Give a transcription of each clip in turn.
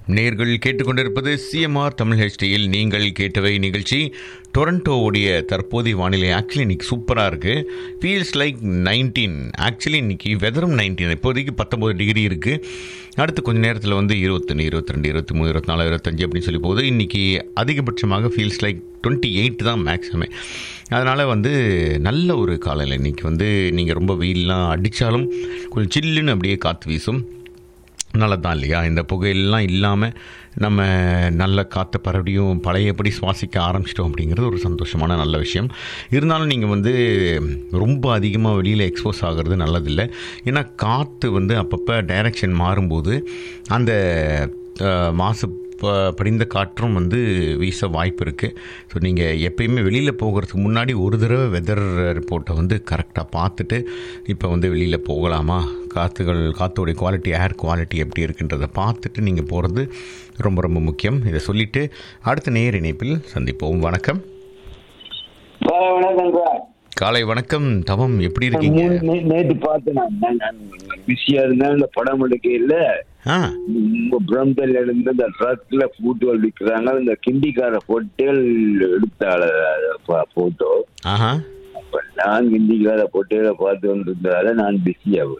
நேர்கள் கேட்டுக்கொண்டிருப்பது சிஎம்ஆர் தமிழ் ஹெச்டியில் நீங்கள் கேட்டவை நிகழ்ச்சி டொரண்டோவுடைய தற்போதைய வானிலை ஆக்சுவலி இன்னைக்கு சூப்பராக இருக்குது ஃபீல்ஸ் லைக் நைன்டீன் ஆக்சுவலி இன்னைக்கு வெதரும் நைன்டீன் இப்போதைக்கு பத்தொம்பது டிகிரி இருக்குது அடுத்து கொஞ்ச நேரத்தில் வந்து இருபத்தொன்று இருபத்தி ரெண்டு இருபத்தி மூணு இருபத்தி நாலு இருபத்தஞ்சு அப்படின்னு சொல்லி போகுது இன்றைக்கி அதிகபட்சமாக ஃபீல்ஸ் லைக் டுவெண்ட்டி எயிட் தான் மேக்ஸிமே அதனால் வந்து நல்ல ஒரு காலையில் இன்றைக்கி வந்து நீங்கள் ரொம்ப வெயிலெலாம் அடித்தாலும் கொஞ்சம் சில்லுன்னு அப்படியே காற்று வீசும் நல்லது தான் இல்லையா இந்த புகையெல்லாம் இல்லாமல் நம்ம நல்ல காற்றை பரவடியும் பழையபடி சுவாசிக்க ஆரம்பிச்சிட்டோம் அப்படிங்கிறது ஒரு சந்தோஷமான நல்ல விஷயம் இருந்தாலும் நீங்கள் வந்து ரொம்ப அதிகமாக வெளியில் எக்ஸ்போஸ் ஆகிறது நல்லதில்லை ஏன்னா காற்று வந்து அப்பப்போ டைரக்ஷன் மாறும்போது அந்த அஹ், மாசு ப- படிந்த காற்றும் வந்து வீச வாய்ப்பு இருக்குது ஸோ நீங்கள் எப்பயுமே வெளியில் போகிறதுக்கு முன்னாடி ஒரு தடவை வெதர் ரிப்போர்ட்டை வந்து கரெக்டாக பார்த்துட்டு இப்போ வந்து வெளியில் போகலாமா காற்றுகள் காற்றோடைய குவாலிட்டி ஏர் குவாலிட்டி எப்படி இருக்குன்றதை பார்த்துட்டு நீங்கள் போகிறது ரொம்ப ரொம்ப முக்கியம் இதை சொல்லிவிட்டு அடுத்த நேர் இணைப்பில் சந்திப்போம் வணக்கம் சார் வணக்கம் சார் காலை வணக்கம் தவம் எப்படி இருக்கீங்க மூணு நே- நேத்து பார்த்தேன் நான். நான் நான் பிஸியா இருந்தேன் இந்த படம் எடுக்கையில ஆ பிரம்தல் இருந்து இந்த ட்ரக்ல ஃபுட்பால் விற்கிறாங்க இந்த கிண்டிக்கார ஹோட்டல் எடுத்தால போட்டோ ஆஹா அப்ப நான் கிண்டிக்கார ஹோட்டல பார்த்து வந்திருந்ததால நான் பிஸியாகும்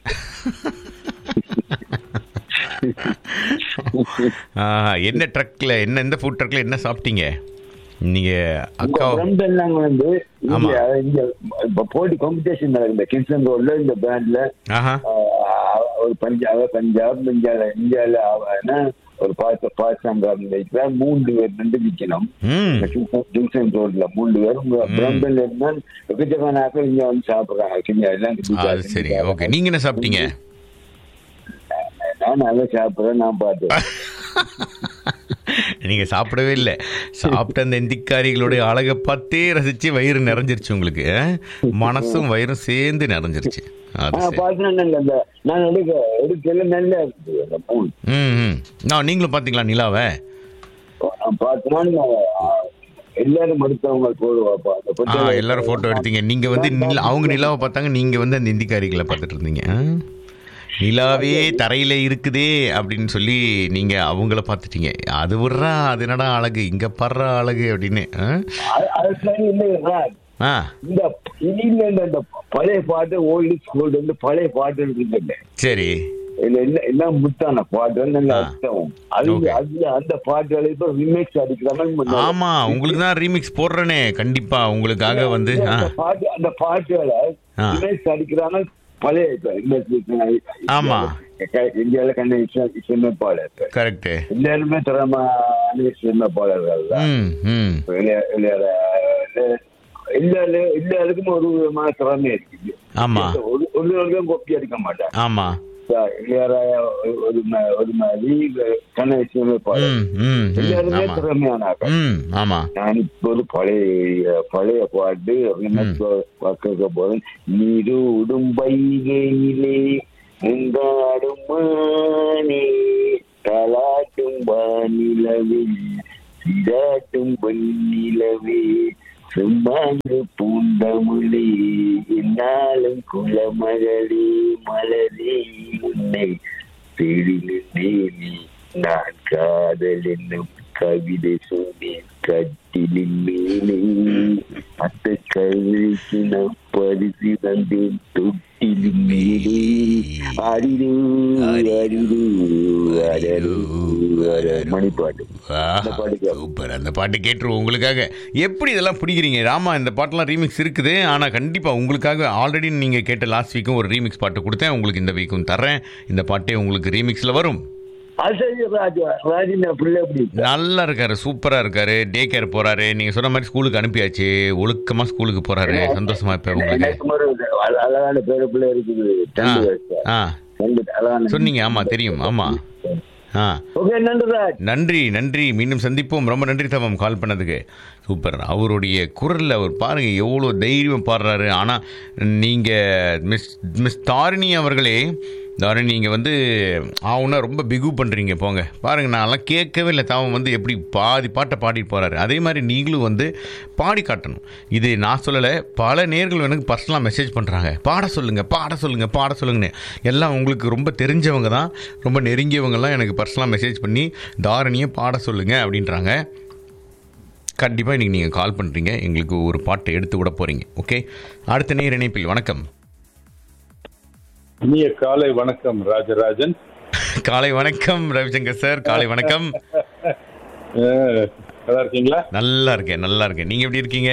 ஆ, என்ன ட்ரக்கில் என்ன எந்த ஃபுட் ட்ரக்கில் என்ன சாப்பிட்டீங்க நீங்கள் அக்கா பிரம்தல் நாங்க வந்து ஆமா. இங்க இங்க இப்ப போட்டி காம்படிஷன் நடக்குது இந்த கின்சன் ரோட்ல இந்த பேண்ட்ல ஆஹா ஒரு பஞ்சாப் பஞ்சாப் இந்தியால இந்தியால அவனா ஒரு பாச பாசாங்கம் வைக்கிறா மூன்று பேர் நின்று விற்கணும் ம் ஜங்ஷன் ரோட்ல மூணு பேரும் பிரம்பல் இருந்தால் எக்கச்சக்கான ஆக்கள் இங்க வந்து சாப்பிடுறாங்க கிண்ணியா எல்லாம் கிண்டி அது சரி ஓகே நீங்கள் என்ன சாப்பிட்டீங்க நான் நல்லா சாப்பிடுறேன் நான் பார்த்தேன் நீங்கள் சாப்பிடவே இல்லை சாப்பிட்ட அந்த இந்திக்காரிகளுடைய அழகை பார்த்தே ரசித்து வயிறு நிறைஞ்சிருச்சு உங்களுக்கு ஆ? மனசும் வயிறும் சேர்ந்து நிறைஞ்சிருச்சு அது ஆஹ் சரி பார்த்தேன் அந்த நான் எடுக்க எடுக்கல நல்லா இருக்குது அந்த மூணு ம் ம் நான் நீங்களும் பார்த்தீங்களா நிலாவை நான் பார்த்தேன்னா எல்லாரும் மருத்துவங்க போடுவாப்பா அந்த ஆ பொட்டை- எல்லாரும் ஃபோட்டோ எடுத்தீங்க நீங்கள் வந்து நிலா அவங்க நிலாவை பார்த்தாங்க நீங்கள் வந்து அந்த இந்திக்காரிகளை பார்த்துட்டு இருந்தீங்க ஆ? நிலாவே தரையில் இருக்குதே அப்படின்னு சொல்லி நீங்கள் அவங்கள பார்த்துட்டீங்க அது விட்றா அது என்னடா அழகு இங்கே படுற அழகு அப்படின்னு ஆ? அது- அது சரி இல்லையா ஆ இந்த இனிமேல் இந்த- இந்த பழைய பாட்டு ஓல்டு ஸ்கூல் வந்து பழைய பாட்டு இருக்குல்ல சரி இதுல என்ன எல்லாம் முத்தான பாட்டு நல்ல ஆ. அர்த்தம் அது Okay. அதுல அந்த பாட்டுகளை இப்ப ரிமேக்ஸ் அடிக்கிறாங்க ஆமா உங்களுக்கு தான் ரீமிக்ஸ் போடுறேனே கண்டிப்பா உங்களுக்காக வந்து ஆ அந்த பாட்டு அந்த பாட்டுகளை ஆ. ரிமேக்ஸ் அடிக்கிறாங்க பழைய இப்ப இந்த ஆமா. இந்தியால கண்ண இசையமைப்பாளர் கரெக்ட் எல்லாருமே திறமான இசையமைப்பாளர்கள் தான் ம் ம் விளையா- விளையாட எல்லா எல்லாருக்கும் ஒரு விதமான திறமை இருக்குது ஆமா ஒரு ஒரு வருடம் கொப்பி அடிக்க மாட்டாங்க ஆமா இளையராஜா ஒரு ம- ஒரு மாதிரி கண்ண இசையமைப்பாளர் ம் ம் ம் எல்லாருமே ஆமா திறமையானாங்க ம் ஆமா நான் இப்போ ஒரு பழைய பழைய பாட்டு பார்க்க போறேன் நீரூடும் வைகையிலே முந்தாடும் மானே தலாட்டும் வானிலவே சிராட்டும் பொன்னிலவே செம்மாங்கு பூந்தமிழே என்னாலும் குலமகளே மலரே உன்னை தேடி நின்றேனே நான் காதல் என்னும் கவிதை சொன்னேன் கட்டிலின் மேலே அத்த கவிதைக்கு நான் பரிசு தந்தேன் தொட்டிலின் மேலே அரிரு அரிரு அரரு அரரு மணிப்பாட்டு அந்த பாட்டு கேட்போம். சூப்பர் அந்த பாட்டு கேட்டுருவோம் உங்களுக்காக எப்படி இதெல்லாம் பிடிக்கிறீங்க ராமா இந்த பாட்டெல்லாம் ரீமிக்ஸ் இருக்குது ஆனால் கண்டிப்பாக உங்களுக்காக ஆல்ரெடி நீங்கள் கேட்ட லாஸ்ட் வீக்கும் ஒரு ரீமிக்ஸ் பாட்டு கொடுத்தேன் உங்களுக்கு இந்த வீக்கும் தர்றேன் இந்த பாட்டே உங்களுக்கு ரீமிக்ஸில் வரும் அசரி ராஜா ராஜின பிள்ளை எப்படி இருக்கா? நல்லா இருக்காரு சூப்பரா இருக்காரு டே கேர் போறாரு நீங்க சொன்ன மாதிரி ஸ்கூலுக்கு அனுப்பியாச்சு ஒழுக்கமா ஸ்கூலுக்கு போறாரு சந்தோஷமா இப்ப உங்களுக்கு எனக்கு ஒரு அழ- அழகான பேர பிள்ளை இருக்குது ஆ ரெண்டு வயசு ஆ ரெண்டு அழகான சொன்னீங்க ஆமா தெரியும் ஆமா ஆ ஓகே நன்றி ராஜ் நன்றி நன்றி மீண்டும் சந்திப்போம் ரொம்ப நன்றி தவம் கால் பண்ணதுக்கு சூப்பர் அவருடைய குரலில் அவர் பாருங்க எவ்வளோ தைரியம் பாடுறாரு ஆனால் நீங்கள் மிஸ் மிஸ் தாரிணி அவர்களே தாரணி நீங்கள் வந்து ஆவுன்னா ரொம்ப பிகு பண்ணுறீங்க போங்க பாருங்கள் நான்லாம் கேட்கவே இல்லை தாவன் வந்து எப்படி பாதி பாட்டை பாடிட்டு போகிறாரு அதே மாதிரி நீங்களும் வந்து பாடி காட்டணும் இது நான் சொல்லலை பல நேர்கள் எனக்கு பர்சனலாக மெசேஜ் பண்ணுறாங்க பாட சொல்லுங்கள் பாட சொல்லுங்கள் பாட சொல்லுங்கன்னு எல்லாம் உங்களுக்கு ரொம்ப தெரிஞ்சவங்க தான் ரொம்ப நெருங்கியவங்கலாம் எனக்கு பர்சனலாக மெசேஜ் பண்ணி தாரணியை பாட சொல்லுங்கள் அப்படின்றாங்க கண்டிப்பாக இன்றைக்கி நீங்கள் கால் பண்ணுறீங்க எங்களுக்கு ஒரு பாட்டை எடுத்து விட போகிறீங்க ஓகே அடுத்த நேர் இணைப்பில் வணக்கம் இனிய காலை வணக்கம் ராஜராஜன் காலை வணக்கம் ரவிசங்கர் சார் காலை வணக்கம் அஹ், நல்லா இருக்கீங்களா நல்லா இருக்கேன் நல்லா இருக்கேன் நீங்கள் எப்படி இருக்கீங்க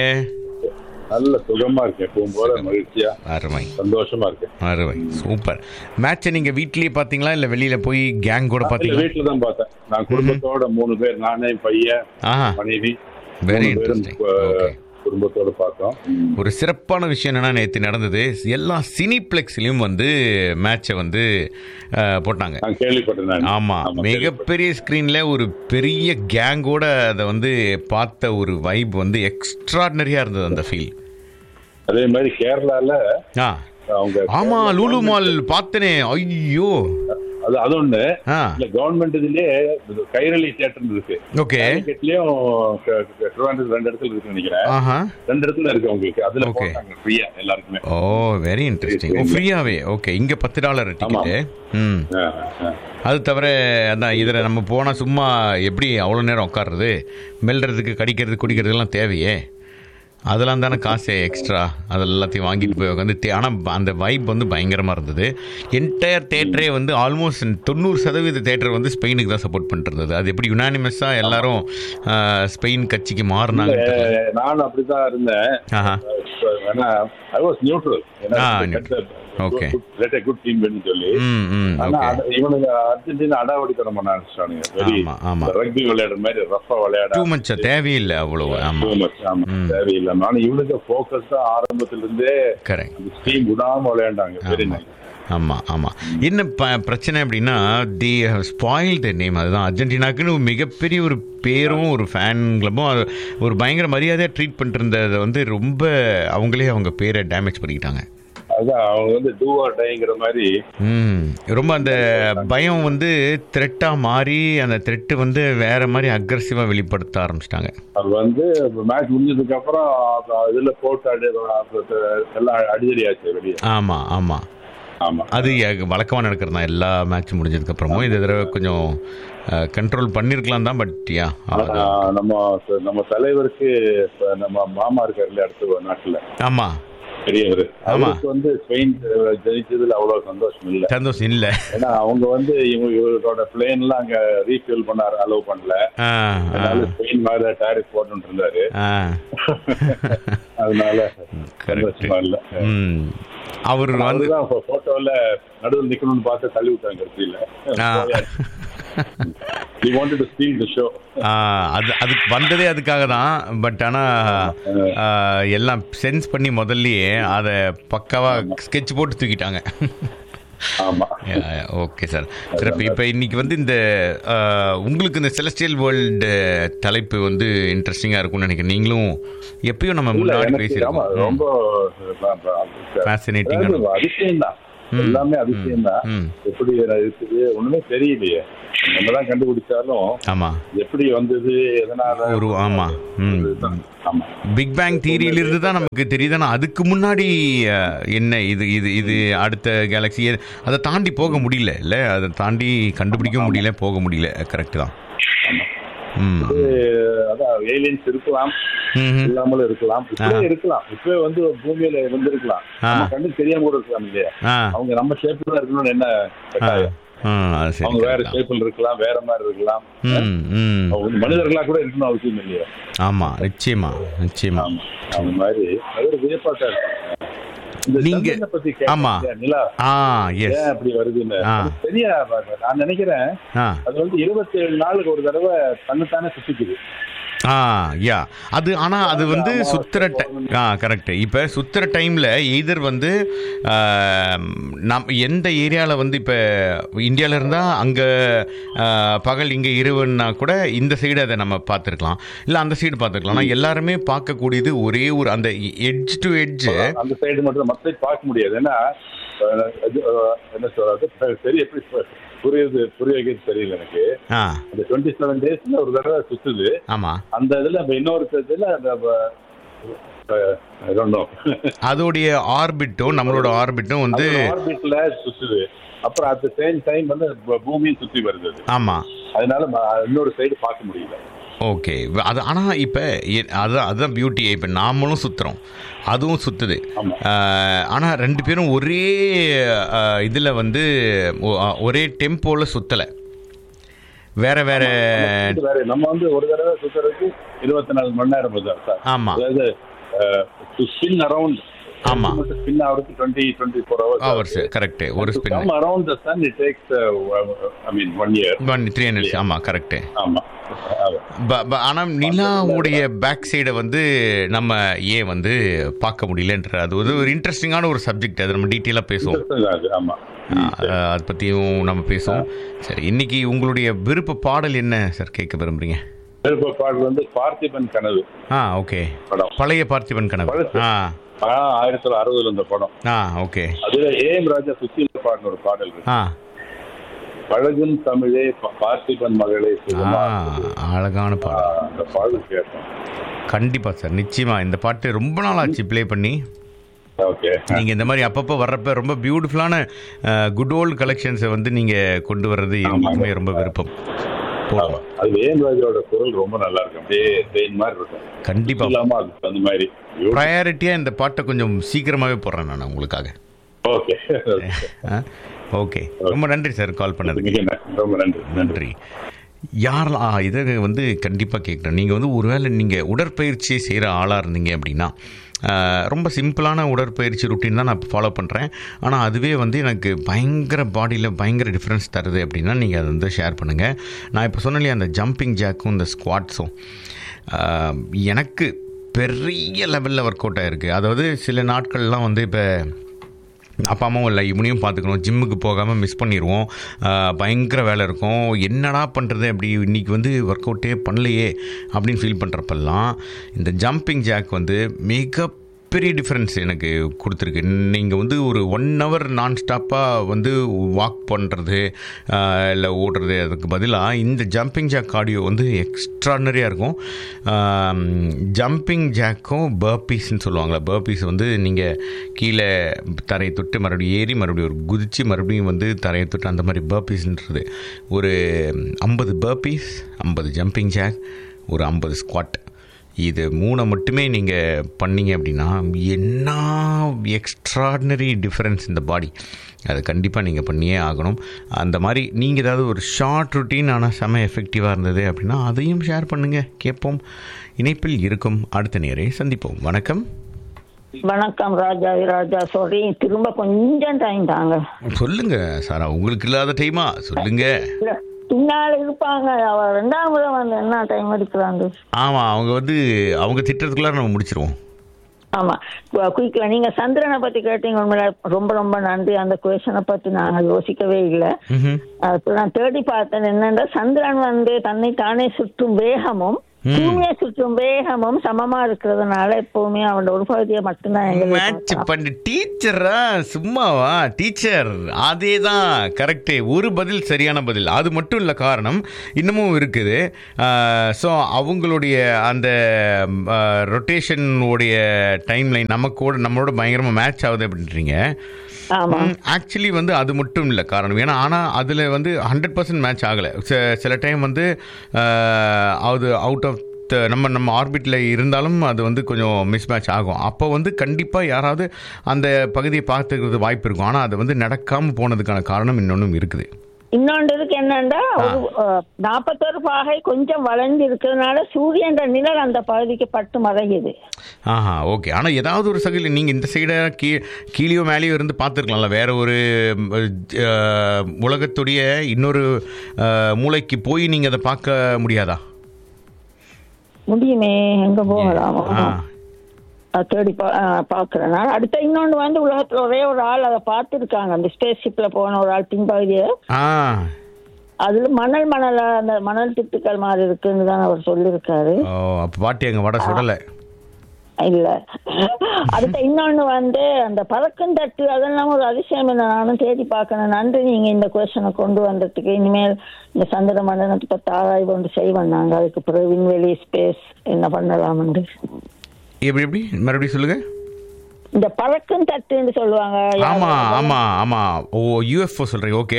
நல்ல சுகமா இருக்கேன் எப்பவும் போல மகிழ்ச்சியா அருமை சந்தோஷமா இருக்கேன் அருமை சூப்பர் மேட்சை நீங்கள் வீட்லேயே பார்த்தீங்களா இல்லை வெளியில் போய் கேங் கூட இல்ல, பார்த்தீங்களா வீட்டுல தான் பார்த்தேன் நான் குடும்பத்தோட மூணு பேர் நானே பையன் ஆஹா மனைவி Very மூணு பேரும் interesting. கு- Okay. குடும்பத்தோட பார்த்தோம் ஒரு சிறப்பான விஷயம் என்னன்னா நேற்று நடந்தது எல்லா சினிப்ளெக்ஸ்லையும் வந்து மேட்சை வந்து அஹ், போட்டாங்க நான் கேள்விப்பட்டேன் நான். ஆமா ஆமா, மிகப்பெரிய ஸ்க்ரீன்ல ஒரு பெரிய கேங்கோட அதை வந்து பார்த்த ஒரு வைப் வந்து எக்ஸ்ட்ராடினரியா இருந்தது அந்த ஃபீல் அதே மாதிரி கேரளால ஆ அவங்க ஆமா லூலு மால் பார்த்தனே ஐயோ அது அது ஒண்ணு ஆ இல்ல கவர்மெண்ட் இதுலயே இது கைரளி தியேட்டர் இருக்கு ஓகே கிட்டலயும் திருவாண்டூர் ரெண்டு இடத்துல இருக்கு நினைக்கிறேன் ஆஹா ரெண்டு இடத்துல இருக்கு உங்களுக்கு அதுல Okay. போட்டாங்க ஃப்ரீயா எல்லாருக்குமே ஓ வெரி இன்ட்ரெஸ்டிங் ஓ ஃப்ரீயாவே ஓகே இங்க பத்து டாலர் டிக்கெட்டு ம் ஆ, ஆ. அது தவிர அதான் இதில் நம்ம போனால் சும்மா எப்படி அவ்வளோ நேரம் உட்காருறது மெல்றதுக்கு கடிக்கிறது குடிக்கிறதுலாம் தேவையே அதெல்லாம் தானே காசு எக்ஸ்ட்ரா அது எல்லாத்தையும் வாங்கிட்டு போய் உட்காந்து ஆனால் அந்த வைப் வந்து பயங்கரமாக இருந்தது என்டையர் தேட்டரே வந்து ஆல்மோஸ்ட் தொண்ணூறு சதவீத தேட்டர் வந்து ஸ்பெயினுக்கு தான் சப்போர்ட் பண்ணிட்டு இருந்தது அது எப்படி யுனானிமஸாக எல்லாரும் ஆஹ், ஸ்பெயின் கட்சிக்கு மாறினாங்க அஹ் நானும் அப்படிதான் இருந்தேன் ஆஹா ஏன்னா ஐ வாஸ் நியூட்ரல் ஆ, neutral. Okay. குட் டீம் சொல்லி ம் ம் ஆனா ஓகே அட- இவனுங்க அர்ஜென்டினா அடாவடித்தனம் பண்ண ஆரம்பிச்சிட்டானுங்க வெரி ஆமா ஆமா ரக்பி விளையாடுற மாதிரி ரஃபா விளையாட டூ மச்சா தேவையில்லை அவ்வளோ ஆமாம் too much. ஆமா தேவையில்லாம ஆனா இவனுக்கு போக்கஸ் தான் ஆரம்பத்துல இருந்தே கரெக்ட் அந்த டீம் விடாம விளையாண்டாங்க வெரி நைஸ் ஆமாம் ஆமாம் என்ன ப பிரச்சனை அப்படின்னா தி ஸ்பாயில் த நேம் அதுதான் அர்ஜென்டினாக்குன்னு ஒரு மிகப்பெரிய ஒரு பேரும் ஒரு ஃபேன் கிளப்பும் அது ஒரு பயங்கர மரியாதையாக ட்ரீட் பண்ணிட்டு இருந்ததை வந்து ரொம்ப அவங்களே அவங்க பேரை டேமேஜ் பண்ணிக்கிட்டாங்க அதான் அவங்க வந்து டூ ஆர் டைங்கிற மாதிரி ம் ரொம்ப அந்த பயம் வந்து த்ரெட்டாக மாறி அந்த த்ரெட்டு வந்து வேற மாதிரி அக்ரஸிவாக வெளிப்படுத்த ஆரம்பிச்சிட்டாங்க அது வந்து மேட்ச் முடிஞ்சதுக்கு அப்புறம் அது- இதுல போட்டு அடி எல்லாம் அடிதடி ஆச்சு வெளியே ஆமாம் ஆமாம் ஆமா அது வழக்கமாக நடக்கிறது தான் எல்லா மேட்ச் முடிஞ்சதுக்கப்புறமும் இந்த தடவை கொஞ்சம் கண்ட்ரோல் பண்ணியிருக்கலாம் தான் பட் யா ஆனா, நம்ம நம்ம தலைவருக்கு இப்ப நம்ம மாமா இருக்காருல்ல அடுத்த நாட்டுல ஆமாம் பெரியவர் ஆமா. அவருக்கு வந்து ஸ்பெயின் ஜெயிச்சதுல அவ்வளவு சந்தோஷம் இல்ல சந்தோஷம் இல்லை ஏன்னா அவங்க வந்து இவங்க இவரோட பிளேன் எல்லாம் அங்க ரீஃபில் பண்ண அலோவ் பண்ணல ஆ ஆ அதனால ஸ்பெயின் மேல டாரிஃப் போட்டு இருந்தாரு ஆ அதனால கரெக்ட் சந்தோஷமா இல்ல ம் அவர் வந்து அவருதான் போட்டோல நடுவில் நிக்கணும்னு பார்த்து தள்ளி விட்டாங்க கடைசியில ஆ. he wanted to steal the show ஆ, அது அதுக்கு வந்ததே அதுக்காக தான் பட் ஆனால் எல்லாம் சென்ஸ் பண்ணி முதல்லயே அதை பக்காவாக ஸ்கெட்ச் போட்டு தூக்கிட்டாங்க ஆமா ஓகே சார் சிறப்பு இப்போ இன்னைக்கு வந்து இந்த ஆ, உங்களுக்கு இந்த செலஸ்டியல் வேர்ல்டு தலைப்பு வந்து இன்ட்ரெஸ்டிங்காக இருக்கும்னு நினைக்கிறேன் நீங்களும் எப்பயும் நம்ம இல்ல முன்னாடி எனக்கு ஆமா பேசியிருக்கோம் ரொம்ப ஃபேசினேட்டிங் அதாவது அதிசயம் தான் எல்லாமே அதிசயம் தான் ம் எப்படி இருக்குது ஒண்ணுமே தெரியலையே நம்மதான் கண்டுபிடிச்சாலும் ஆமாம் எப்படி வந்தது எதனால ஒரு ஆமா ம் இதுதான். ஆமா பிக் பேங் தியரியிலிருந்து தான் நமக்கு தெரியுது ஆனால் அதுக்கு முன்னாடி அஹ், என்ன இது இது இது அடுத்த கேலக்ஸி அதை தாண்டி போக முடியல இல்லை அதை தாண்டி கண்டுபிடிக்க முடியல போக முடியல கரெக்ட் தான் ம் இது, அதான் ஏலியன்ஸ் இருக்கலாம் ம்ஹும். இல்லாமலும் இருக்கலாம் இப்பவே இருக்கலாம் இப்பவே வந்து பூமியில வந்திருக்கலாம் ஆ. நம்ம கண்ணுக்கு தெரியாம கூட இருக்கலாம் இல்லையா ஆ அவங்க நம்ம ஷேப்ல தான் இருக்கணும்னு என்ன ஆ கட்டாயம் ஆ, அது சரி அவங்க வேற correct தான். ஷேப்ல இருக்கலாம் வேற மாதிரி இருக்கலாம் ம் ம் அவங்க வந்து மனிதர்களா கூட இருக்கணும் அவசியம் இல்லையா ஆமாம் நிச்சயமா நிச்சயமா ஆமா அந்த மாதிரி அது ஒரு வியப்பாட்டா இருக்கும் இந்த நீங்க- சந்திரனை பத்தி ஆமா. கேட்டீங்க, நிலா ஆ எஸ் ஏன் அப்படி வருதுன்னு ஆ. அது சரியா பாருங்க. நான் நினைக்கிறேன் ஆ அது வந்து இருபத்தி ஏழு நாளுக்கு ஒரு தடவை தன்னைத்தானே சுத்திக்குது ஆ யா அது ஆனால் அது வந்து அமாவாசை, சுத்துற டை ஆ கரெக்ட் இப்போ சுத்துற டைமில் எய்தர் வந்து நம் எந்த ஏரியாவில் வந்து இப்போ இந்தியாவில் இருந்தால் அங்கே பகல் இங்கே இரவுன்னா கூட இந்த சைடு அதை நம்ம பார்த்துருக்கலாம் இல்லை அந்த சைடு பார்த்துருக்கலாம் ஆனால் எல்லாருமே பார்க்கக்கூடியது ஒரே ஒரு அந்த எட்ஜ் டு எட்ஜ் அந்த சைடு மட்டும் மத்த side பார்க்க முடியாது ஏன்னா அஹ், அது, அஹ், என்ன சொல்றது சரி எப்படி பு- புரியுது புரிய வைக்கிறது தெரியல எனக்கு ஆ அந்த டுவெண்ட்டி செவன் டேஸ்ல ஒரு தடவை சுத்துது ஆமாம் அந்த இதுல நம்ம இன்னொரு இதுல அந்த நோ அதோடைய ஆர்பிட்டும் நம்மளோட ஆர்பிட்டும் வந்து ஆர்பிட்ல சுத்துது அப்புறம் அட் சேம் டைம் வந்து ப- பூமியும் சுத்தி வருது அது. ஆமாம் அதனால ம- இன்னொரு சைடு பார்க்க முடியல ஓகே அது ஆனால் இப்போ அதுதான் அதுதான் பியூட்டி இப்போ நாமளும் சுற்றுறோம் அதுவும் சுற்றுது ஆமா. ஆனால் ரெண்டு பேரும் ஒரே இதில் வந்து ஒ- அ, ஒரே டெம்போவில் சுற்றலை வேற வேற இது வேற நம்ம வந்து ஒரு தடவை சுத்துறதுக்கு இருபத்தி நாலு மணி நேரம் வருது சார் ஆமாம் அதாவது டு ஸ்பின் அரவுண்ட் ஆமா. ஸ்பின் ஆகிறதுக்கு twenty twenty four hours hours correct ஒரு spin come around the sun it takes I mean one year one three hundred ஆமாம் கரெக்டு ஆமா ஆனால் நிலாவுடைய பேக் சைடை வந்து நம்ம ஏன் வந்து பார்க்க முடியலன்ற அது வந்து ஒரு இன்ட்ரெஸ்டிங்கான ஒரு சப்ஜெக்ட் அது நம்ம டீட்டெயிலாக பேசுவோம் அது ஆமா அதை பற்றியும் நம்ம பேசுவோம் சரி இன்னைக்கு உங்களுடைய விருப்ப பாடல் என்ன சார் கேட்க விரும்புறீங்க விருப்ப பாடல் வந்து பார்த்திபன் கனவு ஆ ஓகே படம் பழைய பார்த்திபன் கனவு பழசு. ஆ ஆ, ஆயிரத்தி தொள்ளாயிரத்தி அறுபதுல இந்த படம் ஆ ஓகே அதுல ஏஎம் ராஜா சுசீல பாடின ஒரு பாடல் இருக்கு ஆ பழகும் தமிழே ப- பார்த்திபன் மகளே ஆ சுகமா அழகான ஆ, பாடல் அந்த பாடல் கேட்டோம் கண்டிப்பாக சார் நிச்சயமா இந்த பாட்டு ரொம்ப நாள் ஆச்சு ப்ளே பண்ணி ஓகே நீங்கள் இந்த மாதிரி அப்பப்போ வர்றப்ப ரொம்ப பியூட்டிஃபுல்லான குட் ஓல்டு கலெக்ஷன்ஸை வந்து நீங்கள் கொண்டு வர்றது எங்களுக்குமே ரொம்ப விருப்பம் போடுவோம் அது ஏஎம் ராஜாவோட குரல் ரொம்ப நல்லா இருக்கும் அப்படியே தேன் மாதிரி இருக்கும் கண்டிப்பாக இல்லாம அது அந்த மாதிரி ப்ரையாரிட்டியாக இந்த பாட்டை கொஞ்சம் சீக்கிரமாகவே போடுறேன் நான் உங்களுக்காக ஓகே ஆ ஓகே ரொம்ப நன்றி சார் கால் பண்ணதுக்கு மிக நன்றி. ரொம்ப நன்றி நன்றி யாரெல்லாம் ஆ, இதை வந்து கண்டிப்பாக கேட்குறேன் நீங்கள் வந்து ஒருவேளை நீங்கள் உடற்பயிற்சி செய்கிற ஆளாக இருந்தீங்க அப்படின்னா ஆ, ரொம்ப சிம்பிளான உடற்பயிற்சி ருட்டீன் தான் நான் இப்போ ஃபாலோ பண்ணுறேன் ஆனால் அதுவே வந்து எனக்கு பயங்கர பாடியில் பயங்கர டிஃப்ரென்ஸ் தருது அப்படின்னா நீங்கள் அதை வந்து ஷேர் பண்ணுங்கள் நான் இப்போ சொன்னேன் இல்லையா அந்த ஜம்பிங் ஜாக்கும் இந்த ஸ்குவாட்ஸும் எனக்கு பெரிய லெவலில் ஒர்க் அவுட் ஆகிருக்கு அதாவது சில நாட்கள்லாம் வந்து இப்போ அப்பா அம்மாவும் இல்லை இவனையும் பார்த்துக்கணும் ஜிம்முக்கு போகாமல் மிஸ் பண்ணிடுவோம் ஆஹ் பயங்கர வேலை இருக்கும் என்னடா பண்ணுறது அப்படி இன்றைக்கி வந்து ஒர்க் அவுட்டே பண்ணலையே அப்படின்னு ஃபீல் பண்ணுறப்பெல்லாம் இந்த ஜம்பிங் ஜாக் வந்து மிக பெரிய டிஃப்ரென்ஸ் எனக்கு கொடுத்துருக்கு நீங்கள் வந்து ஒரு ஒன் ஹவர் நான் ஸ்டாப்பாக வந்து வாக் பண்ணுறது இல்லை ஓடுறது அதுக்கு பதிலாக இந்த ஜம்பிங் ஜாக் ஆடியோ வந்து எக்ஸ்ட்ரானரியாக இருக்கும் ஜம்பிங் ஜாக்கும் பர்பீஸ்ன்னு சொல்லுவாங்களே பர்பீஸ் வந்து நீங்கள் கீழே தரையை தொட்டு மறுபடியும் ஏறி மறுபடியும் ஒரு குதித்து மறுபடியும் வந்து தரையை தொட்டு அந்த மாதிரி பர்பீஸ்ன்றது ஒரு ஐம்பது பர்பீஸ் ஐம்பது ஜம்பிங் ஜாக் ஒரு ஐம்பது ஸ்குவாட் இது மூணை மட்டுமே நீங்கள் பண்ணீங்க அப்படின்னா என்ன எக்ஸ்ட்ராடினரி டிஃப்ரென்ஸ் இந்த பாடி அது கண்டிப்பாக நீங்கள் பண்ணியே ஆகணும் அந்த மாதிரி நீங்கள் ஏதாவது ஒரு ஷார்ட் ருட்டீன் ஆனால் செம எஃபெக்டிவாக இருந்தது அப்படின்னா அதையும் ஷேர் பண்ணுங்கள் கேட்போம் இணைப்பில் இருக்கும் அடுத்த நேரை சந்திப்போம் வணக்கம் வணக்கம் ராஜா ராஜா சாரி திரும்ப கொஞ்சம் டைம் தாங்க சொல்லுங்க சாரா உங்களுக்கு இல்லாத டைமா சொல்லுங்க இல்ல பின்னால இருப்பாங்க அவ ரெண்டாம் முறை வந்து என்ன டைம் எடுக்கிறாங்க ஆமாம் அவங்க வந்து அவங்க திட்டத்துக்குள்ளார நம்ம முடிச்சிருவோம் ஆமா குயிக்கா நீங்க சந்திரனை பத்தி கேட்டீங்க உண்மையில ரொம்ப ரொம்ப நன்றி அந்த கொஸ்டனை பத்தி நாங்க யோசிக்கவே இல்லை ம்ஹும். அப்ப நான் தேடி பார்த்தேன் என்னன்னா சந்திரன் வந்து தன்னை தானே சுற்றும் வேகமும் பூமியை சுற்றும் வேகமும் சமமா இருக்கிறதுனால எப்பவுமே அவனோட ஒரு பகுதியை மட்டும்தான் எங்களுக்கு மேட்ச் பண்ணி டீச்சரா சும்மாவா டீச்சர் அதே தான் கரெக்டு ஒரு பதில் சரியான பதில் அது மட்டும் இல்லை காரணம் இன்னமும் இருக்குது ஸோ அவங்களுடைய அந்த ரொட்டேஷன் உடைய டைம் லைன் நமக்கோட நம்மளோட பயங்கரமாக மேட்ச் ஆகுது அப்படின்றீங்க ஆமா ஆக்சுவலி வந்து அது மட்டும் இல்லை காரணம் ஏன்னா ஆனால் அதில் வந்து ஹண்ட்ரட் பர்சன்ட் மேட்ச் ஆகலை சில டைம் வந்து ஆஹ், அது அவுட் ஆஃப் நம்ம நம்ம ஆர்பிட்டில் இருந்தாலும் அது வந்து கொஞ்சம் மிஸ் மேட்ச் ஆகும் அப்போ வந்து கண்டிப்பாக யாராவது அந்த பகுதியை பார்த்துக்கிறது வாய்ப்பு இருக்கும் ஆனால் அது வந்து நடக்காமல் போனதுக்கான காரணம் இன்னொன்றும் இருக்குது இன்னொன்று இருக்கு என்னன்னா ஒரு அஹ், நாற்பத்தொரு பாகை கொஞ்சம் வளைஞ்சு இருக்கிறதுனால சூரியன் நிழல் அந்த பகுதிக்கு பட்டு மறையுது ஆஹா ஓகே ஆனால் ஏதாவது ஒரு சகையில் நீங்கள் இந்த சைடை கீ கீழேயோ மேலேயோ இருந்து பார்த்துருக்கலாம்ல வேற ஒரு அஹ், உலகத்துடைய இன்னொரு அஹ், மூளைக்கு போய் நீங்கள் அதை பார்க்க முடியாதா முடியுமே எங்க போகலாம் ஆ அது தேடி பா அஹ், பார்க்கிறேன் நான் அடுத்த இன்னொன்று வந்து உலகத்துல ஒரே ஒரு ஆள் அதை பார்த்துருக்காங்க அந்த ஸ்பேஸ் ஷிப்ல போன ஒரு ஆள் பின்பகுதியை ஆ அதுல மணல் மணல அந்த மணல் திட்டுக்கள் மாதிரி இருக்குன்னு தான் அவர் சொல்லியிருக்காரு ஓ அப்போ பாட்டி எங்கள் வடை சுடலை இல்ல அடுத்த இன்னொன்னு வந்து அந்த பறக்கும் தட்டு அதெல்லாம் ஒரு அதிசயம் இல்லை நானும் தேடி பார்க்கணும் நன்றி நீங்க இந்த கொஸ்டனை கொண்டு வந்ததுக்கு இனிமேல் இந்த சந்திர மண்டலத்தை பத்தி ஆராய்வு ஒன்று செய்வோம் நாங்க அதுக்கு பிறகு விண்வெளி ஸ்பேஸ் என்ன பண்ணலாம்னு எப்படி எப்படி மறுபடியும் சொல்லுங்க இந்த பறக்கும் தட்டுன்னு சொல்லுவாங்க ஆமா ஆமா ஆமா ஓ யூஎஃப்ஓ சொல்றீங்க ஓகே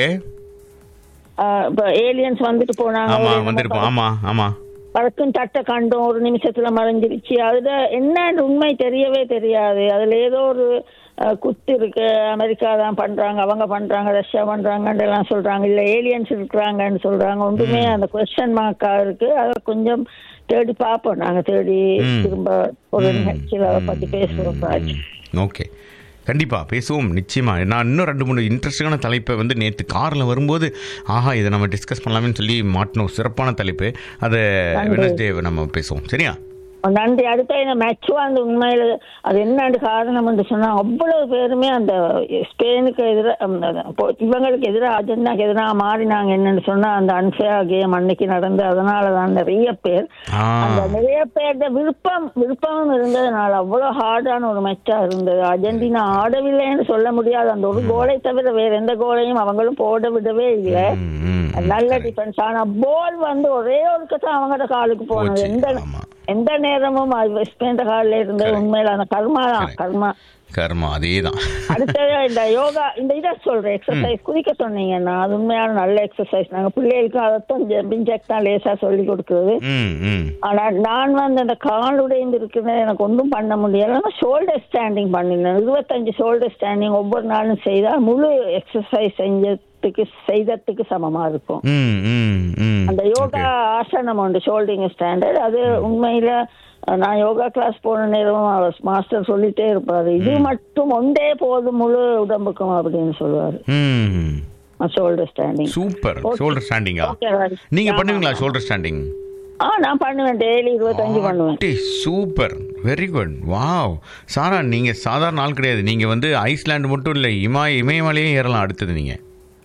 ஆஹ் இப்ப ஏலியன்ஸ் வந்துட்டு போனாங்க ஆமா ஒரு வந்திருப்போம் ஆமா ஆமா பறக்கும் தட்டை கண்டோம் ஒரு நிமிஷத்துல மறைஞ்சிருச்சு அதுல என்ன உண்மை தெரியவே தெரியாது அதுல ஏதோ ஒரு அஹ், குத்து இருக்கு அமெரிக்கா தான் பண்றாங்க அவங்க பண்றாங்க ரஷ்யா பண்றாங்கன்னு எல்லாம் சொல்றாங்க இல்ல ஏலியன்ஸ் இருக்கிறாங்கன்னு சொல்றாங்க ஒன்றுமே அந்த கொஸ்டின் மார்க்கா இருக்கு அதை கொஞ்சம் தேடி பார்ப்போம் நாங்க தேடி ம். திரும்ப ஒரு நிகழ்ச்சியில் அதை பத்தி பேசுவோம் ராஜ் ஓகே கண்டிப்பா பேசுவோம் நிச்சயமா நான் இன்னும் ரெண்டு மூணு இன்ட்ரெஸ்டிங்கான தலைப்பை வந்து நேற்று காரில் வரும்போது ஆஹா இதை நம்ம டிஸ்கஸ் பண்ணலாமேன்னு சொல்லி மாட்டினோம் சிறப்பான தலைப்பு அதை வெனஸ்டே நம்ம பேசுவோம் சரியா நன்றி அடுத்த இந்த மெச்சுவா அந்த உண்மையில அது என்னன்னு காரணம் என்று சொன்னா அவ்வளவு பேருமே அந்த ஸ்பெயினுக்கு எதிராக இவங்களுக்கு எதிராக அர்ஜென்டினாக்கு எதிராக மாறினாங்க என்னன்னு சொன்னா அந்த அன்ஃபேர் கேம் அன்னைக்கு நடந்து அதனால தான் நிறைய பேர் ஆ அந்த நிறைய பேர்ட விருப்பம் விருப்பமும் இருந்ததுனால அவ்வளவு ஹார்டான ஒரு மெச்சா இருந்தது அர்ஜென்டினா ஆடவில்லைன்னு சொல்ல முடியாது அந்த ஒரு கோலை தவிர வேற எந்த கோலையும் அவங்களும் போட விடவே இல்லை ம், ம், நல்ல டிஃபென்ஸ் ஆனா பால் வந்து ஒரே ஒருக்க தான் அவங்களோட காலுக்கு போனது போச்சு. எந்த ஆமா. எந்த நேரமும் வெஸ்ட் காலில் இருந்தது Correct. உண்மையில அந்த கர்மா தான் Correct. கர்மா கர்மா அதே தான் அடுத்தது இந்த யோகா இந்த இதை சொல்றேன் எக்ஸசைஸ் குதிக்க சொன்னீங்கன்னா அது உண்மையான நல்ல எக்ஸசைஸ் நாங்க பிள்ளைகளுக்கும் அதைத்தான் ஜம்பிங் ஜாக் தான் லேசா சொல்லி கொடுக்குறது ம் ம் ஆனா நான் வந்து அந்த கால் உடைந்து இருக்கிறது எனக்கு ஒன்றும் பண்ண முடியல ஷோல்டர் ஸ்டாண்டிங் பண்ணினேன் இருபத்தஞ்சு ஷோல்டர் ஸ்டாண்டிங் ஒவ்வொரு நாளும் செய்தால் முழு எக்ஸசைஸ் செஞ்சதுக்கு செய்ததுக்கு சமமா இருக்கும் ம் ம் ம் அந்த யோகா ஆசனம் உண்டு ஷோல்டிங் ஸ்டாண்டர்ட் அது உண்மையில அஹ், நான் யோகா கிளாஸ் போன நேரம் அவர் மாஸ்டர் சொல்லிட்டே இருப்பாரு இது மட்டும் ஒன்றே போதும் முழு உடம்புக்கும் அப்படின்னு சொல்லுவாரு ம் shoulder standing super Okay. Shoulder ஸ்டாண்டிங்கா Okay, right. நீங்க ஆமா. பண்ணுவீங்களா ஷோல்டர் ஸ்டாண்டிங் ஆ நான் பண்ணுவேன் டெய்லி இருபத்தஞ்சு பண்ணுவேன் சூப்பர் வெரி குட் வாவ் சாரா நீங்க சாதாரண ஆள் கிடையாது நீங்க வந்து ஐஸ்லாந்து மட்டும் இல்லை இமா இமயமலையும் ஏறலாம் அடுத்தது நீங்க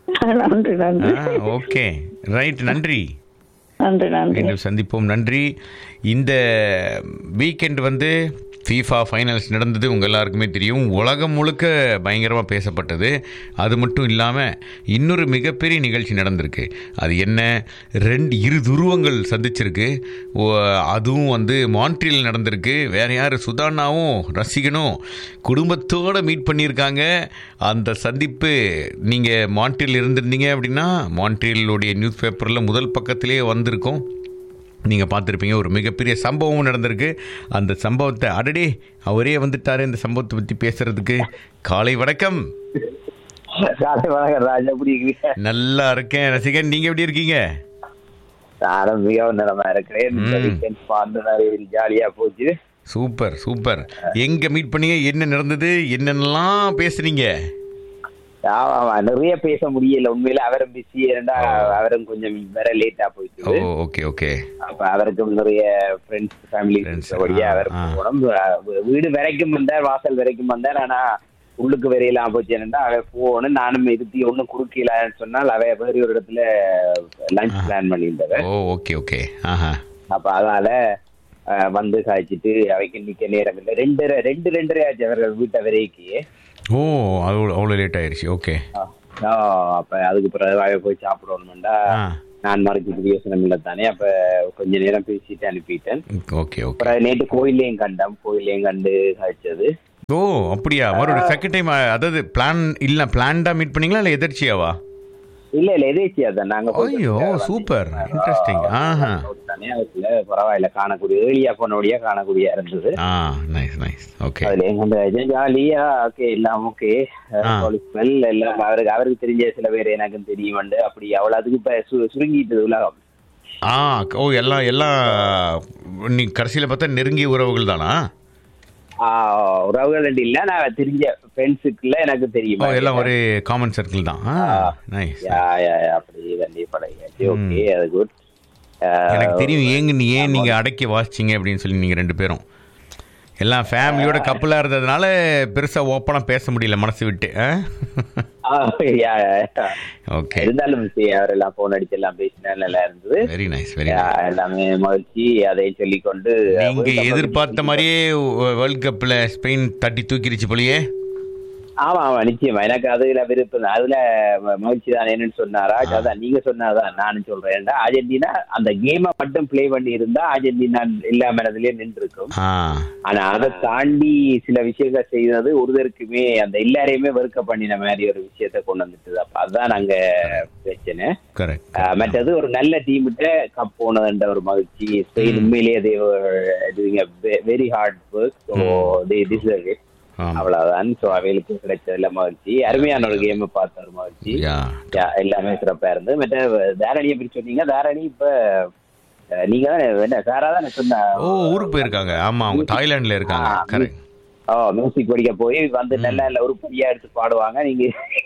நன்றி நன்றி ஓகே ரைட் நன்றி நன்றி நன்றி மீண்டும் சந்திப்போம் நன்றி இந்த வீக்கெண்ட் வந்து ஃபீஃபா ஃபைனல்ஸ் நடந்தது உங்கள் எல்லாருக்குமே தெரியும் உலகம் முழுக்க பயங்கரமாக பேசப்பட்டது அது மட்டும் இல்லாமல் இன்னொரு மிகப்பெரிய நிகழ்ச்சி நடந்திருக்கு அது என்ன ரெண்டு இரு துருவங்கள் சந்திச்சிருக்கு ஓ, அதுவும் வந்து மான்ட்ரியல் நடந்திருக்கு வேற யார் சுதானாவும் ரசிகனும் குடும்பத்தோடு மீட் பண்ணியிருக்காங்க அந்த சந்திப்பு நீங்கள் மான்ட்ரியல் இருந்திருந்தீங்க அப்படின்னா மான்ட்ரியலுடைய நியூஸ் பேப்பரில் முதல் பக்கத்திலே வந்திருக்கும் நீங்கள் பார்த்துருப்பீங்க ஒரு மிகப்பெரிய சம்பவம் நடந்திருக்கு அந்த சம்பவத்தை அடடே அவரே வந்துட்டாரு இந்த சம்பவத்தை பற்றி பேசுறதுக்கு காலை வணக்கம் காலை வணக்கம் ராஜா எப்படி இருக்கீங்க நல்லா இருக்கேன் ரசிகன் நீங்கள் எப்படி இருக்கீங்க நானும் மிகவும் நிலமா இருக்கிறேன் இந்த ம். weekend வந்து நிறைய ஜாலியா போச்சு சூப்பர் சூப்பர் எங்கே மீட் பண்ணீங்க என்ன நடந்தது என்னென்னலாம் பேசுனீங்க ஆமா ஆமா நிறைய பேச முடியல உண்மையில அவரும் பிஸி இருந்தா அவரும் கொஞ்சம் வேற லேட்டா ஓ போயிட்டு ஓகே ஓகே அப்ப அவருக்கும் நிறைய ஃப்ரெண்ட்ஸ் ஃபேமிலி Friends, வழியா ஆ, அவர் ஆ. போனோம் அஹ் வீடு வரைக்கும் வந்தார் வாசல் வரைக்கும் வந்தார் ஆனா உள்ளுக்கு வரையலாம் போச்சு என்னன்னா அவ போகணும் நானும் இருத்தி ஒண்ணும் குறுக்கலான்னு சொன்னால் அவ வேறு ஒரு இடத்துல லஞ்ச் பிளான் பண்ணியிருந்தவ ஓ ஓகே ஓகே ஆஹா அப்ப அதனால அஹ், வந்து சாய்ச்சிட்டு அவைக்கு நிக்க நேரம் இல்லை ரெண்டு ரெண்டு ரெண்டரை ஆச்சு அவர்கள் வீட்டை வரைக்கு ஓ அவ்வளோ அவ்வளோ லேட் ஆயிடுச்சு ஓகே அப்ப அதுக்கு பிறகு அவ போய் சாப்பிடணும்டா ஆ நான் மறைச்சிட்டு யோசனை இல்லை தானே அப்ப கொஞ்ச நேரம் பேசிட்டு அனுப்பிட்டேன் ஓகே ஓகே அப்புறம் நேற்று கோயிலையும் கண்டோம் கோயிலையும் கண்டு சாய்ச்சது ஓ அப்படியா மறுபடியும் செகண்ட் டைம் அதாவது பிளான் இல்லை பிளான்டா மீட் பண்ணீங்களா இல்லை எதிர்ச்சியாவா இல்ல இல்ல எதேச்சியா தான் நாங்க போயிட்டு ஐயோ வந்து சூப்பர் இன்ட்ரெஸ்டிங் ஆஹா தனியா இருக்குல்ல பரவாயில்ல காணக்கூடிய ஏழியா போனபடியா காணக்கூடிய இருந்தது ஆ நைஸ் நைஸ் ஓகே அதுல எங்க ஜாலியா ஓகே எல்லாம் ஓகே ஆ. ஸ்மெல் எல்லாம் அவருக்கு அவருக்கு தெரிஞ்ச சில பேர் எனக்கும் தெரியும் அப்படி அவ்வளவு அதுக்கு இப்ப சு- சுருங்கிட்டது உலகம் ஆ ஓ எல்லாம் எல்லாம் நீ கடைசியில் பார்த்தா நெருங்கிய உறவுகள் தானா ஆஹ் உறவுகள் ரெண்டு இல்ல நான் தெரிஞ்ச ஃப்ரெண்ட்ஸுக்குள்ள எனக்கு தெரியும் ஓ எல்லாம் ஒரு காமன் சர்க்கிள் தான் ஆ நைஸ் யா, யா, யா, அப்படி வண்டி பழகியாச்சு ஓகே அது குட் எனக்கு தெரியும் ஏங்க நீ ஏன் நீங்கள் அடக்கி வாசிச்சிங்க அப்படின்னு சொல்லி நீங்கள் ரெண்டு பேரும் எல்லாம் ஃபேமிலியோட கப்பலாக இருந்ததுனால பெருசாக ஓப்பனாக பேச முடியல மனசு விட்டு ஆ? ஓகே இருந்தாலும் சரி, அவரெல்லாம் போன் அடிச்சு எல்லாம் பேசினா நல்லா இருந்தது வெரி நைஸ் வெரி Yeah, எல்லாமே மகிழ்ச்சி அதை சொல்லிக்கொண்டு நீங்க எதிர்பார்த்த மாதிரியே வேர்ல்ட் கப்ல ஸ்பெயின் தட்டி தூக்கிருச்சு போலயே ஆமா ஆமா நிச்சயமா எனக்கு அதுல விருப்பம் தான். அதுல ம- மகிழ்ச்சி தான் என்னன்னு சொன்னாரா அதான் நீங்க சொன்னாதான் நானும் சொல்றேன் ஏன்டா, அர்ஜென்டினா அந்த கேமை மட்டும் ப்ளே பண்ணி இருந்தா அர்ஜென்டினா எல்லா மனதிலயும் நின்று இருக்கும் ஆ ஆனா அதை தாண்டி சில விஷயங்கள் செய்தது ஒருத்தருக்குமே அந்த எல்லாரையுமே வெறுக்க பண்ணின மாதிரி ஒரு விஷயத்த கொண்டு வந்துட்டு அப்ப அதுதான் நாங்க பிரச்சனை கரெக்ட் ஆஹ் மற்றது ஒரு நல்ல டீம்கிட்ட கப் போனதுன்ற ஒரு மகிழ்ச்சி ஸ்பெயின் உண்மையிலேயே very hard work so they deserve it ஆமா அவ்வளவுதான் ஸோ அவைகளுக்கு கிடைச்சதுல மகிழ்ச்சி அருமையான ஒரு கேம் பார்த்த ஒரு மகிழ்ச்சி யா Yeah, எல்லாமே சிறப்பா இருந்து மற்ற தாரணியை பற்றி சொன்னீங்க தாரணி இப்ப அஹ், நீங்க தான் என்ன சாரா தான் சொன்ன ஓ ஊருக்கு போயிருக்காங்க ஆமா அவங்க தாய்லாந்துல இருக்காங்க ஆ, கரெக்ட் ஓ மியூசிக் படிக்க போய் வந்து நல்ல நல்ல உருப்படியா எடுத்து பாடுவாங்க நீங்க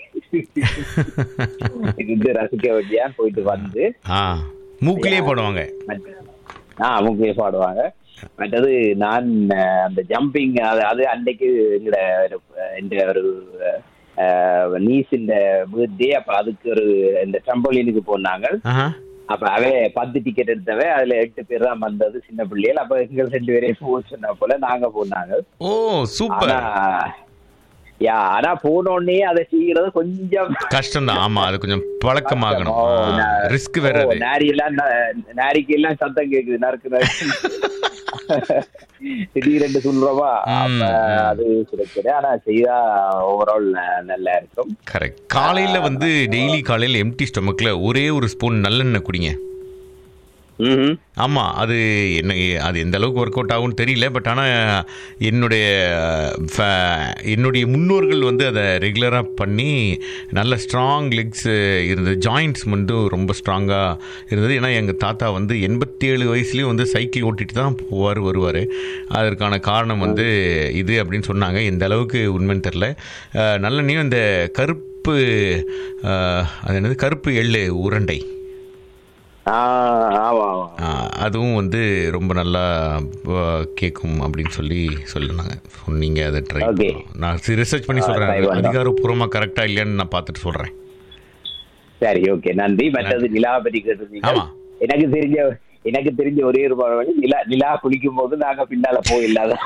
இது ரசிக்க வேண்டியா போயிட்டு வந்து ஆ மூக்கிலே போடுவாங்க மற்ற- ஆ முக்கிய பாடுவாங்க மற்றது நான் அஹ், அந்த ஜம்பிங் அது அது அன்னைக்கு எங்கட இந்த ஒரு நீஸ் இந்த பர்த்டே அப்ப அதுக்கு ஒரு இந்த ட்ரம்போலினுக்கு போனாங்க ஆஹா அப்ப அவ பத்து டிக்கெட் எடுத்தவ அதுல எட்டு பேர் தான் வந்தது சின்ன பிள்ளைகள் அப்ப எங்க ரெண்டு பேரையும் போக சொன்ன போல நாங்க போனாங்க ஓ சூப்பர் ஆனா யா ஆனா போனோடனே அதை செய்யறது கொஞ்சம் கஷ்டம் தான் ஆமா அது கொஞ்சம் பழக்கமாகணும் ஓ, நா- ரிஸ்க் வேற ஓ, அது நாரி எல்லாம் ந- நாரிக்கு எல்லாம் சத்தம் கேக்குது நறுக்கு நறுக்கு திடீரென்று சொல்றோமா அப்ப ம். அது கிடைக்குது ஆனா செய்தா ஓவரால் நல்லா இருக்கும் கரெக்ட் காலையில வந்து டெய்லி காலையில எம்டி ஸ்டொமக்ல ஒரே ஒரு ஸ்பூன் நல்லெண்ணெய் குடிங்க ம்ஹும். ஆமாம் அது என்ன அது எந்த அளவுக்கு ஒர்க் அவுட் ஆகும்னு தெரியல பட் ஆனால் என்னுடைய ஃப- என்னுடைய முன்னோர்கள் வந்து அதை ரெகுலராக பண்ணி நல்ல ஸ்ட்ராங் லெக்ஸ் இருந்தது ஜாயிண்ட்ஸ் வந்து ரொம்ப ஸ்ட்ராங்காக இருந்தது ஏன்னா எங்கள் தாத்தா வந்து எண்பத்தி ஏழு வயசுலேயும் வந்து சைக்கிள் ஓட்டிட்டு தான் போவார் வருவார் அதற்கான காரணம் வந்து இது அப்படின்னு சொன்னாங்க எந்த அளவுக்கு உண்மைன்னு தெரில நல்லெண்ணையும் இந்த கருப்பு அஹ், அது என்னது கருப்பு எள்ளு உருண்டை ஆ, ஆமா ஆமா ஆ, அதுவும் வந்து ரொம்ப நல்லா ஆ, கேட்கும் அப்படின்னு சொல்லி சொல்லினாங்க நீங்கள் அதை ட்ரை Okay. நான் ரிசர்ச் பண்ணி ஆ, try சொல்கிறேன் பண்ணலாம். அதிகாரப்பூர்வமாக கரெக்டாக இல்லையான்னு நான் பார்த்துட்டு சொல்கிறேன் சரி ஓகே நன்றி மற்றது நிலா பற்றி கேட்டிருந்தீங்க ஆமா. எனக்கு தெரிஞ்ச எனக்கு தெரிஞ்ச ஒரே ஒரு பழமொழி நிலா நிலா குளிக்கும் போது நாங்க பின்னால போயில்லாத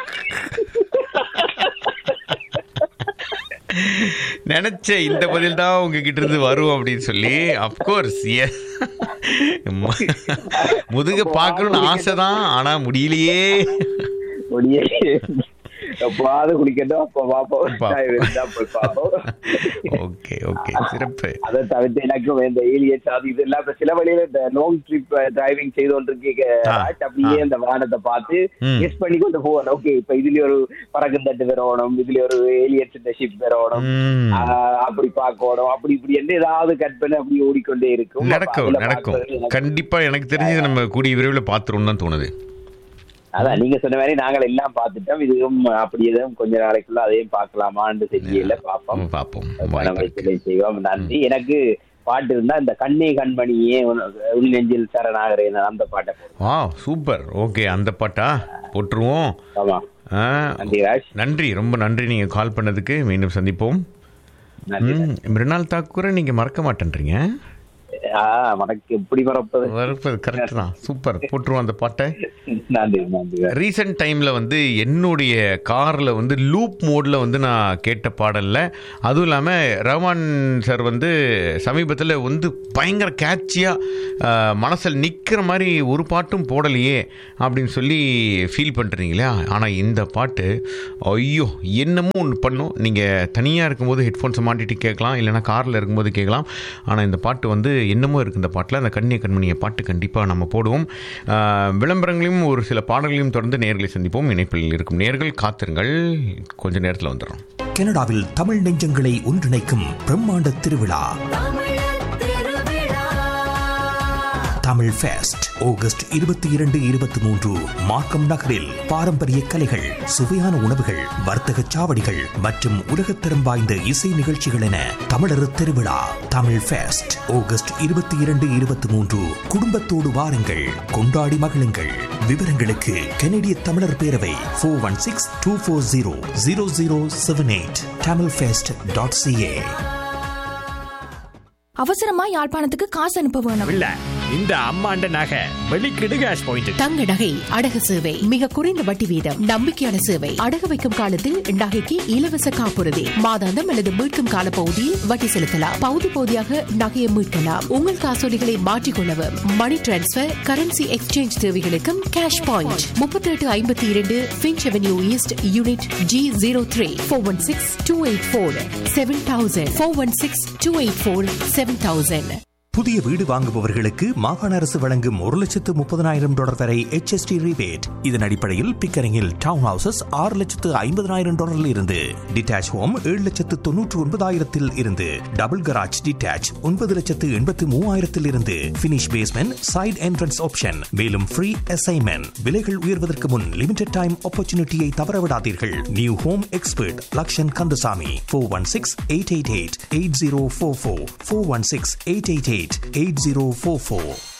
நினச்சேன் இந்த பதில் தான் உங்ககிட்ட இருந்து வரும் அப்படின்னு சொல்லி அஃப்கோர்ஸ் முதுக பார்க்கணும்னு ஆசை தான் ஆனால் முடியலையே முடியே எப்பாவது குளிக்கட்டும் அப்ப பாப்போம் பா- time இருந்தா போய் பாப்போம் ஓகே ஓகே சிறப்பு அதை தவிர்த்து எனக்கும் இந்த ஏலியன்ஸ் அது இதெல்லாம் இப்ப சில வழியில இந்த லாங் ட்ரிப் டிரைவிங் செய்து கொண்டிருக்கீங்க ஆ, ராஜ், அப்படியே ஆ. இந்த வானத்தை பார்த்து ம். கெஸ் பண்ணி கொண்டு போகணும் ஓகே இப்ப இதுல ஒரு பறக்கும் தட்டு வரணும் இதுல ஒரு ஏலியன்ஸ் ஷிப் வரணும் ம். ஆஹ் அப்படி பார்க்கணும் அப்படி இப்படி என்று ஏதாவது கட் பண்ணி அப்படி ஓடிக்கொண்டே இருக்கும் அப்ப நடக்கும் அதுல நடக்கும் பார்க்கறது எனக்கு- கண்டிப்பா எனக்கு தெரிஞ்சது நம்ம கூடிய விரைவில் பார்த்துருவோம் தான் தோணுது அதான் நீங்க சொன்ன மாதிரி நாங்கள் எல்லாம் பார்த்துட்டோம் இதுவும் அப்படி எதுவும் கொஞ்ச நாளைக்குள்ள அதையும் பார்க்கலாமான்னு தெரியல பார்ப்போம் நம்ம பார்ப்போம் நம்ம வாய்ப்பு இருக்கு. இதை செய்வோம் நன்றி எனக்கு பாட்டு இருந்தா இந்த கண்ணே கண்மணியே உன் உன் நெஞ்சில் சரணாகிறேன் அந்த பாட்டை போடுவோம் வா சூப்பர் ஓகே அந்த பாட்டா போட்டுருவோம் ஆமா ஆ, நன்றி ராஜ் நன்றி ரொம்ப நன்றி நீங்கள் கால் பண்ணதுக்கு மீண்டும் சந்திப்போம் நன்றி ம், மிருனால் தாக்கூரை நீங்கள் மறக்க மாட்டேன்றீங்க ஆ உனக்கு எப்படி மறப்பது மறப்பது கரெக்ட் தான் சூப்பர் போட்டுருவோம் அந்த பாட்டை நன்றி நன்றி ராஜ். ரீசெண்ட் டைமில் வந்து என்னுடைய காரில் வந்து லூப் மோடில் வந்து நான் கேட்ட பாடலில் அதுவும் இல்லாமல் ரஹ்மான் சார் வந்து சமீபத்தில் வந்து பயங்கர கேட்சியாக மனசில் நிற்கிற மாதிரி ஒரு பாட்டும் போடலையே அப்படின்னு சொல்லி ஃபீல் பண்ணுறீங்களா ஆனால் இந்த பாட்டு ஐயோ என்னமோ ஒன்று பண்ணும் நீங்கள் தனியாக இருக்கும்போது ஹெட்ஃபோன்ஸை மாட்டிட்டு கேட்கலாம் இல்லைன்னா காரில் இருக்கும்போது கேட்கலாம் ஆனால் இந்த பாட்டு வந்து என்னமோ இருக்குது இந்த பாட்டில் அந்த கண்ணிய கண்மணிய பாட்டு கண்டிப்பாக நம்ம போடுவோம் ஆஹ், விளம்பரங்களையும் ஒரு சில பாடல்களையும் தொடர்ந்து நேர்களை சந்திப்போம் இணைப்பில் இருக்கும் நேர்கள் காத்திருங்கள் கொஞ்ச நேரத்தில் வந்துடும் கனடாவில் தமிழ் நெஞ்சங்களை ஒன்றிணைக்கும் பிரம்மாண்ட திருவிழா தமிழ் ஃபெஸ்ட் ஆகஸ்ட் இருபத்தி இரண்டு இருபத்தி மூன்று மார்க்கம் நகரில் பாரம்பரிய கலைகள் சுவையான உணவுகள் வர்த்தக சாவடிகள் மற்றும் உலகத்தரம் வாய்ந்த இசை நிகழ்ச்சிகள் என தமிழர் திருவிழா தமிழ் ஃபெஸ்ட் ஆகஸ்ட் இருபத்தி இரண்டு இருபத்தி மூன்று குடும்பத்தோடு வாருங்கள் கொண்டாடி மகிழுங்கள் விவரங்களுக்கு கனடிய தமிழர் பேரவை four one six two four zero zero zero seven eight Tamil fest dot CA அவசரமா யாழ்ப்பாணத்துக்கு காசு அனுப்ப வேணும் இல்ல இந்த அம்மாண்ட நகை வெளிக்கிடு கேஷ் பாயிண்ட் தங்க நகை அடகு சேவை மிக குறைந்த வட்டி வீதம் நம்பிக்கையான சேவை அடகு வைக்கும் காலத்தில் நகைக்கு இலவச காப்புறுதி மாதாந்தம் அல்லது மீட்கும் கால பகுதியில் வட்டி செலுத்தலாம் பகுதி பகுதியாக நகையை மீட்கலாம் உங்கள் காசோலிகளை மாற்றிக்கொள்ளவும் மணி டிரான்ஸ்பர் கரன்சி எக்ஸ்சேஞ்ச் தேவைகளுக்கும் கேஷ் பாயிண்ட் முப்பத்தி எட்டு ஐம்பத்தி இரண்டு Finch avenue east unit G zero three four one six two eight four seven thousand four one six two eight four seven thousand புதிய வீடு வாங்குபவர்களுக்கு மாகாண அரசு வழங்கும் ஒரு லட்சத்து முப்பதனாயிரம் டாலர் வரை HST rebate இதன் அடிப்படையில் பிக்கரிங்கில் டவுன் ஹவுசஸ் ஆறு லட்சத்து ஐம்பதனாயிரம் டாலரில் இருந்து டிட்டாச் ஹோம் ஏழு லட்சத்து தொன்னூற்று ஒன்பதாயிரத்தில் இருந்து டபுள் கராஜ் டிட்டாச் ஒன்பது லட்சத்து எண்பத்து மூவாயிரத்தில் இருந்து finish basement side entrance option மேலும் ஃப்ரீ அசைன்மெண்ட் விலைகள் உயர்வதற்கு முன் லிமிடெட் டைம் ஆப்பர்ச்சுனிட்டியை தவறவிடாதீர்கள் new home expert Lakshan Kandasamy four one six eight eight eight eight zero four four four one six eight eight eight eight zero four four